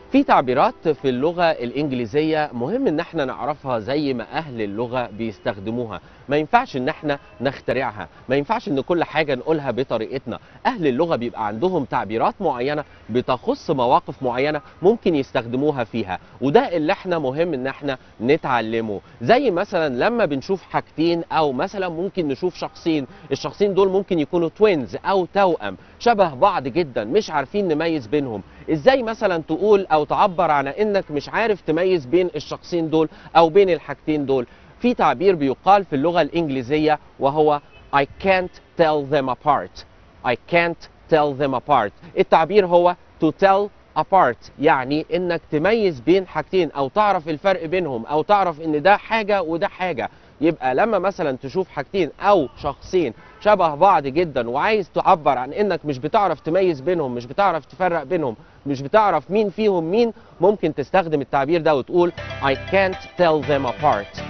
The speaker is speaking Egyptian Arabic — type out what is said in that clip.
في تعبيرات في اللغة الإنجليزية مهم إن احنا نعرفها زي ما أهل اللغة بيستخدموها ما ينفعش إن احنا نخترعها ما ينفعش إن كل حاجة نقولها بطريقتنا أهل اللغة بيبقى عندهم تعبيرات معينة بتخص مواقف معينة ممكن يستخدموها فيها وده اللي احنا مهم إن احنا نتعلمه زي مثلا لما بنشوف حاجتين أو مثلا ممكن نشوف شخصين الشخصين دول ممكن يكونوا توينز أو توأم شبه بعض جدا مش عارفين نميز بينهم ازاي مثلا تقول او تعبر عن انك مش عارف تميز بين الشخصين دول او بين الحاجتين دول في تعبير بيقال في اللغة الإنجليزية وهو I can't tell them apart I can't tell them apart التعبير هو to tell apart يعني انك تميز بين حاجتين او تعرف الفرق بينهم او تعرف ان ده حاجة وده حاجة يبقى لما مثلا تشوف حاجتين او شخصين شبه بعض جدا وعايز تعبر عن انك مش بتعرف تميز بينهم مش بتعرف تفرق بينهم مش بتعرف مين فيهم مين ممكن تستخدم التعبير ده وتقول I can't tell them apart